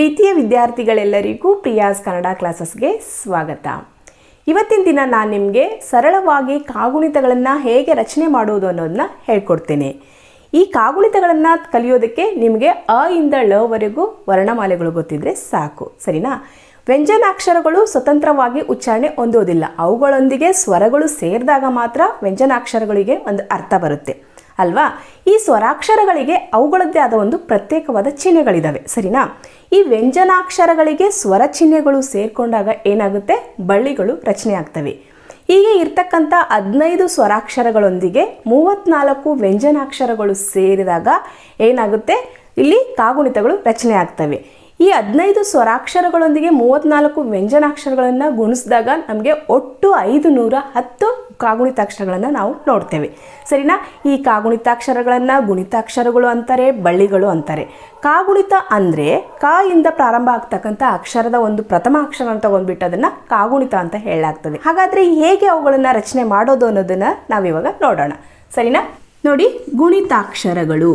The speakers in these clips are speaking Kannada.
ಪ್ರೀತಿಯ ವಿದ್ಯಾರ್ಥಿಗಳೆಲ್ಲರಿಗೂ ಪ್ರಿಯಾಸ್ ಕನ್ನಡ ಕ್ಲಾಸಸ್ಗೆ ಸ್ವಾಗತ ಇವತ್ತಿನ ದಿನ ನಾನು ನಿಮಗೆ ಸರಳವಾಗಿ ಕಾಗುಣಿತಗಳನ್ನು ಹೇಗೆ ರಚನೆ ಮಾಡೋದು ಅನ್ನೋದನ್ನ ಹೇಳ್ಕೊಡ್ತೇನೆ ಈ ಕಾಗುಣಿತಗಳನ್ನು ಕಲಿಯೋದಕ್ಕೆ ನಿಮಗೆ ಅ ಇಂದ ಳವರೆಗೂ ವರ್ಣಮಾಲೆಗಳು ಗೊತ್ತಿದ್ರೆ ಸಾಕು ಸರಿನಾ ವ್ಯಂಜನಾಕ್ಷರಗಳು ಸ್ವತಂತ್ರವಾಗಿ ಉಚ್ಚಾರಣೆ ಹೊಂದೋದಿಲ್ಲ ಅವುಗಳೊಂದಿಗೆ ಸ್ವರಗಳು ಸೇರಿದಾಗ ಮಾತ್ರ ವ್ಯಂಜನಾಕ್ಷರಗಳಿಗೆ ಒಂದು ಅರ್ಥ ಬರುತ್ತೆ ಅಲ್ವಾ ಈ ಸ್ವರಾಕ್ಷರಗಳಿಗೆ ಅವುಗಳದ್ದೇ ಆದ ಒಂದು ಪ್ರತ್ಯೇಕವಾದ ಚಿಹ್ನೆಗಳಿದ್ದಾವೆ ಸರಿನಾ ಈ ವ್ಯಂಜನಾಕ್ಷರಗಳಿಗೆ ಸ್ವರ ಚಿಹ್ನೆಗಳು ಸೇರಿಕೊಂಡಾಗ ಏನಾಗುತ್ತೆ ಬಳ್ಳಿಗಳು ರಚನೆ ಆಗ್ತವೆ ಹೀಗೆ ಇರ್ತಕ್ಕಂಥ ಹದಿನೈದು ಸ್ವರಾಕ್ಷರಗಳೊಂದಿಗೆ ಮೂವತ್ನಾಲ್ಕು ವ್ಯಂಜನಾಕ್ಷರಗಳು ಸೇರಿದಾಗ ಏನಾಗುತ್ತೆ ಇಲ್ಲಿ ಕಾಗುಣಿತಗಳು ರಚನೆ ಆಗ್ತವೆ ಈ ಹದಿನೈದು ಸ್ವರಾಕ್ಷರಗಳೊಂದಿಗೆ ಮೂವತ್ನಾಲ್ಕು ವ್ಯಂಜನಾಕ್ಷರಗಳನ್ನು ಗುಣಿಸಿದಾಗ ನಮಗೆ ಒಟ್ಟು ಐದು ನೂರ ಹತ್ತು ಕಾಗುಣಿತಾಕ್ಷರಗಳನ್ನು ನಾವು ನೋಡ್ತೇವೆ ಸರಿನಾ ಈ ಕಾಗುಣಿತಾಕ್ಷರಗಳನ್ನು ಗುಣಿತಾಕ್ಷರಗಳು ಅಂತಾರೆ ಬಳ್ಳಿಗಳು ಅಂತಾರೆ ಕಾಗುಣಿತ ಅಂದರೆ ಕ ಇಂದ ಪ್ರಾರಂಭ ಆಗ್ತಕ್ಕಂಥ ಅಕ್ಷರದ ಒಂದು ಪ್ರಥಮ ಅಕ್ಷರ ತಗೊಂಡ್ಬಿಟ್ಟು ಅದನ್ನು ಕಾಗುಣಿತ ಅಂತ ಹೇಳಲಾಗ್ತದೆ ಹಾಗಾದರೆ ಹೇಗೆ ಅವುಗಳನ್ನು ರಚನೆ ಮಾಡೋದು ಅನ್ನೋದನ್ನು ನಾವಿವಾಗ ನೋಡೋಣ ಸರಿನಾ ನೋಡಿ ಗುಣಿತಾಕ್ಷರಗಳು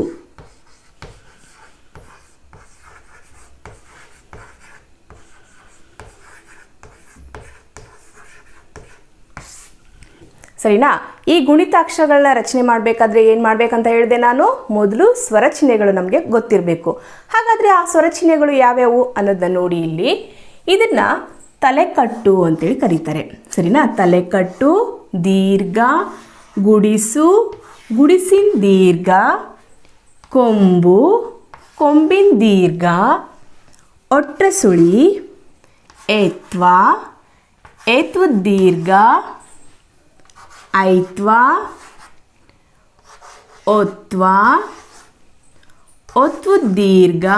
ಸರಿನಾ ಈ ಗುಣಿತಾಕ್ಷರಗಳನ್ನ ರಚನೆ ಮಾಡಬೇಕಾದ್ರೆ ಏನು ಮಾಡಬೇಕಂತ ಹೇಳಿದೆ ನಾನು ಮೊದಲು ಸ್ವರ ಚಿಹ್ನೆಗಳು ನಮಗೆ ಗೊತ್ತಿರಬೇಕು ಹಾಗಾದರೆ ಆ ಸ್ವರ ಚಿಹ್ನೆಗಳು ಯಾವ್ಯಾವು ಅನ್ನೋದನ್ನ ನೋಡಿ ಇಲ್ಲಿ ಇದನ್ನ ತಲೆಕಟ್ಟು ಅಂತೇಳಿ ಕರೀತಾರೆ ಸರಿನಾ ತಲೆಕಟ್ಟು ದೀರ್ಘ ಗುಡಿಸು ಗುಡಿಸಿನ ದೀರ್ಘ ಕೊಂಬು ಕೊಂಬಿನ ದೀರ್ಘ ಒಟ್ರಸುಳಿ ಏತ್ವ ಏತ್ವದ ದೀರ್ಘ ಐತ್ವ ಒತ್ವ ಒತ್ವ ದೀರ್ಘ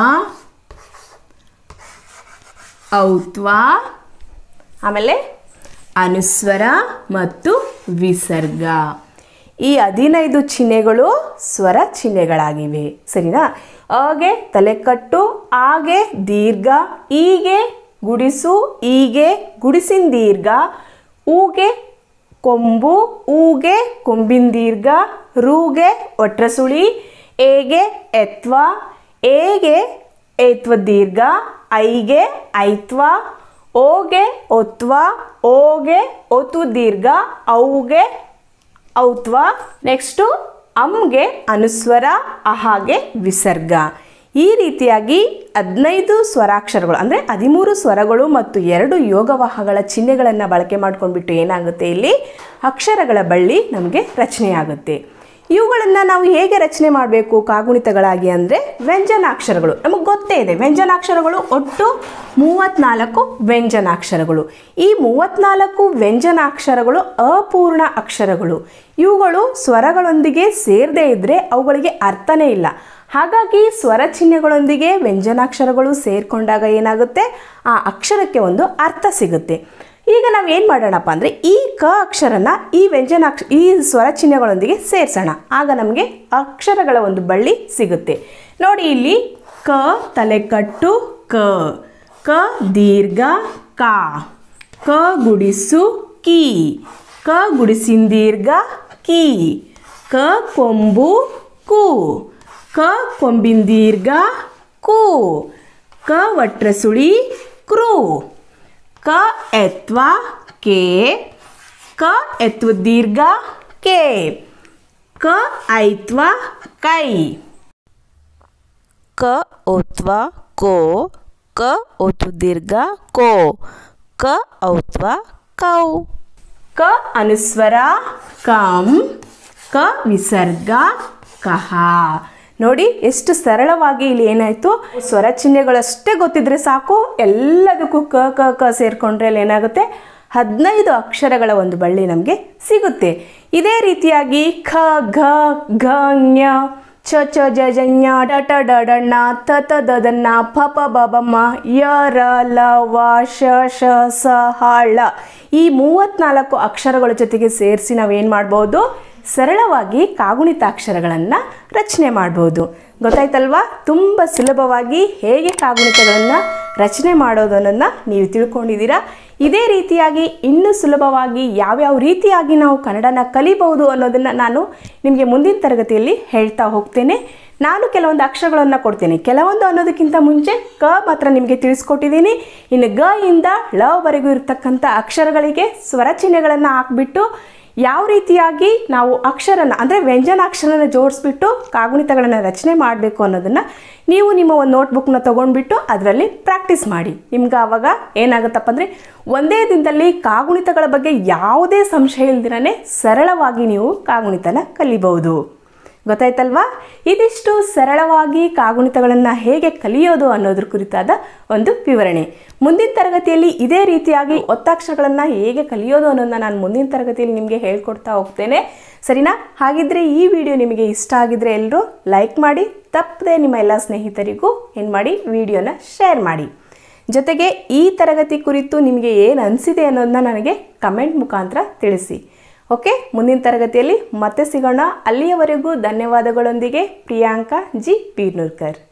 ಔತ್ವ ಆಮೇಲೆ ಅನುಸ್ವರ ಮತ್ತು ವಿಸರ್ಗ ಈ ಹದಿನೈದು ಚಿಹ್ನೆಗಳು ಸ್ವರ ಚಿಹ್ನೆಗಳಾಗಿವೆ ಸರಿನಾ ಹಾಗೆ ತಲೆಕಟ್ಟು ಹಾಗೆ ದೀರ್ಘ ಹೀಗೆ ಗುಡಿಸು ಹೀಗೆ ಗುಡಿಸಿನ ದೀರ್ಘ ಊಗೆ ಕೊಂಬು ಊಗೆ ಕೊಂಬಿನ ದೀರ್ಘ ರೂಗೆ ಒಟ್ರಸುಳಿ ಏಗೆ ಎತ್ವ ಏಗೆ ಏತ್ವ ದೀರ್ಘ ಐಗೆ ಐತ್ವ ಓಗೆ ಒತ್ವ ಓಗೆ ಒತು ದೀರ್ಘ ಔಗೆ ಔತ್ವ ನೆಕ್ಸ್ಟು ಅಮ್ಗೆ ಅನುಸ್ವರ ಅಹಾಗೆ ವಿಸರ್ಗ ಈ ರೀತಿಯಾಗಿ ಹದಿನೈದು ಸ್ವರಾಕ್ಷರಗಳು ಅಂದರೆ ಹದಿಮೂರು ಸ್ವರಗಳು ಮತ್ತು ಎರಡು ಯೋಗವಾಹಗಳ ಚಿಹ್ನೆಗಳನ್ನು ಬಳಕೆ ಮಾಡ್ಕೊಂಡ್ಬಿಟ್ಟು ಏನಾಗುತ್ತೆ ಇಲ್ಲಿ ಅಕ್ಷರಗಳ ಬಳ್ಳಿ ನಮಗೆ ರಚನೆಯಾಗುತ್ತೆ ಇವುಗಳನ್ನು ನಾವು ಹೇಗೆ ರಚನೆ ಮಾಡಬೇಕು ಕಾಗುಣಿತಗಳಾಗಿ ಅಂದರೆ ವ್ಯಂಜನಾಕ್ಷರಗಳು ನಮಗೆ ಗೊತ್ತೇ ಇದೆ ವ್ಯಂಜನಾಕ್ಷರಗಳು ಒಟ್ಟು ಮೂವತ್ನಾಲ್ಕು ವ್ಯಂಜನಾಕ್ಷರಗಳು ಈ ಮೂವತ್ನಾಲ್ಕು ವ್ಯಂಜನಾಕ್ಷರಗಳು ಅಪೂರ್ಣ ಅಕ್ಷರಗಳು ಇವುಗಳು ಸ್ವರಗಳೊಂದಿಗೆ ಸೇರದೇ ಇದ್ದರೆ ಅವುಗಳಿಗೆ ಅರ್ಥನೇ ಇಲ್ಲ ಹಾಗಾಗಿ ಸ್ವರ ಚಿಹ್ನೆಗಳೊಂದಿಗೆ ವ್ಯಂಜನಾಕ್ಷರಗಳು ಸೇರಿಕೊಂಡಾಗ ಏನಾಗುತ್ತೆ ಆ ಅಕ್ಷರಕ್ಕೆ ಒಂದು ಅರ್ಥ ಸಿಗುತ್ತೆ ಈಗ ನಾವು ಏನು ಮಾಡೋಣಪ್ಪ ಅಂದರೆ ಈ ಕ ಅಕ್ಷರನ ಈ ವ್ಯಂಜನಾಕ್ಷ ಈ ಸ್ವರ ಚಿಹ್ನೆಗಳೊಂದಿಗೆ ಸೇರಿಸೋಣ ಆಗ ನಮಗೆ ಅಕ್ಷರಗಳ ಒಂದು ಬಳ್ಳಿ ಸಿಗುತ್ತೆ ನೋಡಿ ಇಲ್ಲಿ ಕ ತಲೆಕಟ್ಟು ಕ ಕ ದೀರ್ಘ ಕ ಕ ಗುಡಿಸು ಕಿ ಕ ಗುಡಿಸಿನ ದೀರ್ಘ ಕಿ ಕ ಕೊಂಬು ಕು ಕ ಕೊಂಬಿನ ದೀರ್ಘ ಕು ಕ ವಟ್ರಸುಳಿ ಕ್ರೂ ಕ ಎತ್ವ ಕೆ ಕ ಎತ್ವ ದೀರ್ಘ ಕೆ ಕ ಐತ್ವ ಕೈ ಕ ಓತ್ವ ಕೋ ಕ ಓತು ದೀರ್ಘ ಕೋ ಕ ಔತ್ವ ಕೌ ಕ ಅನುಸ್ವರ ಕಂ ಕ ವಿಸರ್ಗ ಕಹ ನೋಡಿ ಎಷ್ಟು ಸರಳವಾಗಿ ಇಲ್ಲಿ ಏನಾಯಿತು ಸ್ವರ ಚಿಹ್ನೆಗಳಷ್ಟೇ ಗೊತ್ತಿದ್ರೆ ಸಾಕು ಎಲ್ಲದಕ್ಕೂ ಕ ಕ ಕ ಸೇರಿಕೊಂಡ್ರೆ ಅಲ್ಲಿ ಏನಾಗುತ್ತೆ ಹದಿನೈದು ಅಕ್ಷರಗಳ ಒಂದು ಬಳ್ಳಿ ನಮಗೆ ಸಿಗುತ್ತೆ ಇದೇ ರೀತಿಯಾಗಿ ಖ ಘ ಘ ಞ ಚ ಚ ಜ ಜ ಞ ಡ ಟ ಡ ಡ ಣ ತ ತ ದ ದ ನ ಪ ಪ ಬ ಬ ಮ ಯ ರ ಲ ವ ಶ ಶ ಸ ಹ ಳ ಈ ಮೂವತ್ನಾಲ್ಕು ಅಕ್ಷರಗಳ ಜೊತೆಗೆ ಸೇರಿಸಿ ನಾವೇನು ಮಾಡ್ಬೋದು ಸರಳವಾಗಿ ಕಾಗುಣಿತಾಕ್ಷರಗಳನ್ನು ರಚನೆ ಮಾಡ್ಬೋದು ಗೊತ್ತಾಯ್ತಲ್ವಾ ತುಂಬ ಸುಲಭವಾಗಿ ಹೇಗೆ ಕಾಗುಣಿತಗಳನ್ನು ರಚನೆ ಮಾಡೋದನ್ನು ನೀವು ತಿಳ್ಕೊಂಡಿದ್ದೀರಾ ಇದೇ ರೀತಿಯಾಗಿ ಇನ್ನೂ ಸುಲಭವಾಗಿ ಯಾವ್ಯಾವ ರೀತಿಯಾಗಿ ನಾವು ಕನ್ನಡನ ಕಲಿಬಹುದು ಅನ್ನೋದನ್ನು ನಾನು ನಿಮಗೆ ಮುಂದಿನ ತರಗತಿಯಲ್ಲಿ ಹೇಳ್ತಾ ಹೋಗ್ತೇನೆ ನಾನು ಕೆಲವೊಂದು ಅಕ್ಷರಗಳನ್ನು ಕೊಡ್ತೇನೆ ಕೆಲವೊಂದು ಅನ್ನೋದಕ್ಕಿಂತ ಮುಂಚೆ ಕ ಮಾತ್ರ ನಿಮಗೆ ತಿಳಿಸ್ಕೊಟ್ಟಿದ್ದೀನಿ ಇನ್ನು ಗ ಇಂದ ಲವರೆಗೂ ಇರತಕ್ಕಂಥ ಅಕ್ಷರಗಳಿಗೆ ಸ್ವರ ಚಿಹ್ನೆಗಳನ್ನು ಹಾಕ್ಬಿಟ್ಟು ಯಾವ ರೀತಿಯಾಗಿ ನಾವು ಅಕ್ಷರನ ಅಂದರೆ ವ್ಯಂಜನಾಕ್ಷರನ ಜೋಡಿಸ್ಬಿಟ್ಟು ಕಾಗುಣಿತಗಳನ್ನು ರಚನೆ ಮಾಡಬೇಕು ಅನ್ನೋದನ್ನು ನೀವು ನಿಮ್ಮ ಒಂದು ನೋಟ್ಬುಕ್ನ ತೊಗೊಂಡ್ಬಿಟ್ಟು ಅದರಲ್ಲಿ ಪ್ರಾಕ್ಟೀಸ್ ಮಾಡಿ ನಿಮ್ಗೆ ಆವಾಗ ಏನಾಗುತ್ತಪ್ಪ ಅಂದರೆ ಒಂದೇ ದಿನದಲ್ಲಿ ಕಾಗುಣಿತಗಳ ಬಗ್ಗೆ ಯಾವುದೇ ಸಂಶಯ ಇಲ್ದಿರನೇ ಸರಳವಾಗಿ ನೀವು ಕಾಗುಣಿತನ ಕಲಿಬಹುದು ಗೊತ್ತಾಯ್ತಲ್ವಾ ಇದಿಷ್ಟು ಸರಳವಾಗಿ ಕಾಗುಣಿತಗಳನ್ನು ಹೇಗೆ ಕಲಿಯೋದು ಅನ್ನೋದ್ರ ಕುರಿತಾದ ಒಂದು ವಿವರಣೆ ಮುಂದಿನ ತರಗತಿಯಲ್ಲಿ ಇದೇ ರೀತಿಯಾಗಿ ಒತ್ತಾಕ್ಷರಗಳನ್ನು ಹೇಗೆ ಕಲಿಯೋದು ಅನ್ನೋದನ್ನ ನಾನು ಮುಂದಿನ ತರಗತಿಯಲ್ಲಿ ನಿಮಗೆ ಹೇಳ್ಕೊಡ್ತಾ ಹೋಗ್ತೇನೆ ಸರಿನಾ ಹಾಗಿದ್ರೆ ಈ ವಿಡಿಯೋ ನಿಮಗೆ ಇಷ್ಟ ಆಗಿದ್ರೆ ಎಲ್ಲರೂ ಲೈಕ್ ಮಾಡಿ ತಪ್ಪದೆ ನಿಮ್ಮ ಎಲ್ಲ ಸ್ನೇಹಿತರಿಗೂ ಏನು ಮಾಡಿ ವಿಡಿಯೋನ ಶೇರ್ ಮಾಡಿ ಜೊತೆಗೆ ಈ ತರಗತಿ ಕುರಿತು ನಿಮಗೆ ಏನು ಅನಿಸಿದೆ ಅನ್ನೋದನ್ನ ನನಗೆ ಕಮೆಂಟ್ ಮುಖಾಂತರ ತಿಳಿಸಿ ಓಕೆ ಮುಂದಿನ ತರಗತಿಯಲ್ಲಿ ಮತ್ತೆ ಸಿಗೋಣ ಅಲ್ಲಿಯವರೆಗೂ ಧನ್ಯವಾದಗಳೊಂದಿಗೆ ಪ್ರಿಯಾಂಕಾ ಜಿ ಪೀರ್ನೂರ್ಕರ್